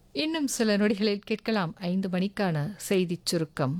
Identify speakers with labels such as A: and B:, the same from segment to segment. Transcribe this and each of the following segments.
A: இன்னும் சில நொடிகளில் கேட்கலாம் ஐந்து மணிக்கான செய்திச் சுருக்கம்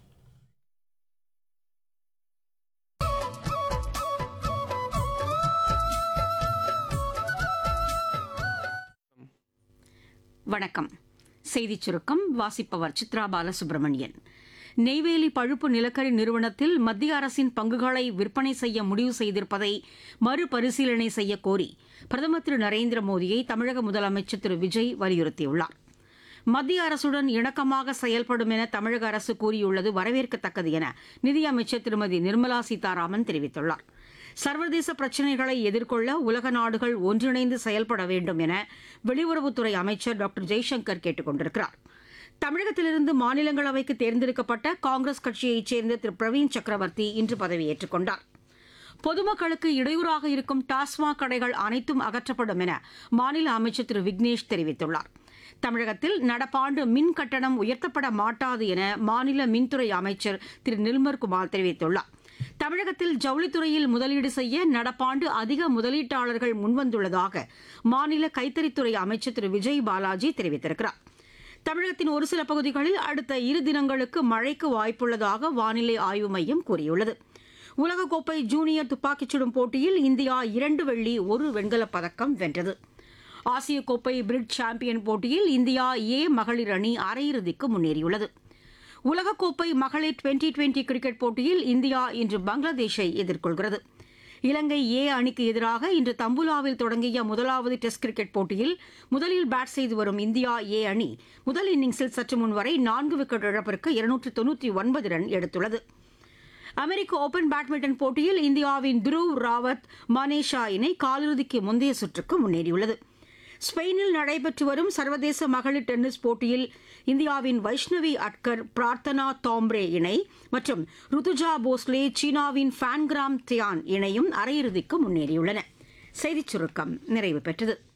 B: வணக்கம் செய்திச் சுருக்கம் வாசிப்பவர் சித்ரா பாலசுப்ரமணியன் நெய்வேலி பழுப்பு நிலக்கரி நிறுவனத்தில் மத்திய அரசின் பங்குகளை விற்பனை செய்ய முடிவு செய்திருப்பதை மறுபரிசீலனை செய்ய கோரி பிரதமர் திரு நரேந்திர மோடியை தமிழக முதலமைச்சர் திரு விஜய் வலியுறுத்தியுள்ளார் மத்திய அரசுடன் இணக்கமாக செயல்படும் என தமிழக அரசு கூறியுள்ளது வரவேற்கத்தக்கது என நிதியமைச்சர் திருமதி நிர்மலா சீதாராமன் தெரிவித்துள்ளார் சர்வதேச பிரச்சினைகளை எதிர்கொள்ள உலக நாடுகள் ஒன்றிணைந்து செயல்பட வேண்டும் என வெளியுறவுத்துறை அமைச்சர் டாக்டர் ஜெய்சங்கர் கேட்டுக் கொண்டிருக்கிறார் தமிழகத்திலிருந்து மாநிலங்களவைக்கு தேர்ந்தெடுக்கப்பட்ட காங்கிரஸ் கட்சியைச் சேர்ந்த திரு பிரவீன் சக்கரவர்த்தி இன்று பதவியேற்றுக் கொண்டார் பொதுமக்களுக்கு இடையூறாக இருக்கும் டாஸ்மாக் கடைகள் அனைத்தும் அகற்றப்படும் என மாநில அமைச்சர் திரு விக்னேஷ் தெரிவித்துள்ளார் தமிழகத்தில் நடப்பாண்டு மின் கட்டணம் உயர்த்தப்பட மாட்டாது என மாநில மின்துறை அமைச்சர் திரு நிர்மல்குமார் தெரிவித்துள்ளார் தமிழகத்தில் ஜவுளித்துறையில் முதலீடு செய்ய நடப்பாண்டு அதிக முதலீட்டாளர்கள் முன்வந்துள்ளதாக மாநில கைத்தறித்துறை அமைச்சர் திரு விஜய் பாலாஜி தெரிவித்திருக்கிறார் தமிழகத்தின் ஒரு சில பகுதிகளில் அடுத்த இரு தினங்களுக்கு மழைக்கு வாய்ப்புள்ளதாக வானிலை ஆய்வு மையம் கூறியுள்ளது உலகக்கோப்பை ஜூனியர் துப்பாக்கிச் சுடும் போட்டியில் இந்தியா இரண்டு வெள்ளி ஒரு வெண்கலப் பதக்கம் வென்றது ஆசிய கோப்பை பிரிட் சாம்பியன் போட்டியில் இந்தியா ஏ மகளிர் அணி அரையிறுதிக்கு முன்னேறியுள்ளது உலகக்கோப்பை மகளிர் டுவெண்டி டுவெண்டி கிரிக்கெட் போட்டியில் இந்தியா இன்று பங்களாதேஷை எதிர்கொள்கிறது இலங்கை ஏ அணிக்கு எதிராக இன்று தம்புலாவில் தொடங்கிய முதலாவது டெஸ்ட் கிரிக்கெட் போட்டியில் முதலில் பேட் செய்து வரும் இந்தியா ஏ அணி முதல் இன்னிங்ஸில் சற்று முன் வரை நான்கு விக்கெட் இழப்பிற்கு இருநூற்று தொன்னூற்றி ஒன்பது ரன் எடுத்துள்ளது அமெரிக்க ஓபன் பேட்மிண்டன் போட்டியில் இந்தியாவின் துருவ் ராவத் மனேஷா இணை காலிறுதிக்கு முந்தைய சுற்றுக்கு முன்னேறியுள்ளது ஸ்பெயினில் நடைபெற்று வரும் சர்வதேச மகளிர் டென்னிஸ் போட்டியில் இந்தியாவின் வைஷ்ணவி அட்கர் பிரார்த்தனா தாம்ரே இணை மற்றும் ருத்துஜா போஸ்லே சீனாவின் ஃபேன்கிராம் தியான் இணையும் அரையிறுதிக்கு முன்னேறியுள்ளன செய்திச் சுருக்கம் நிறைவு பெற்றது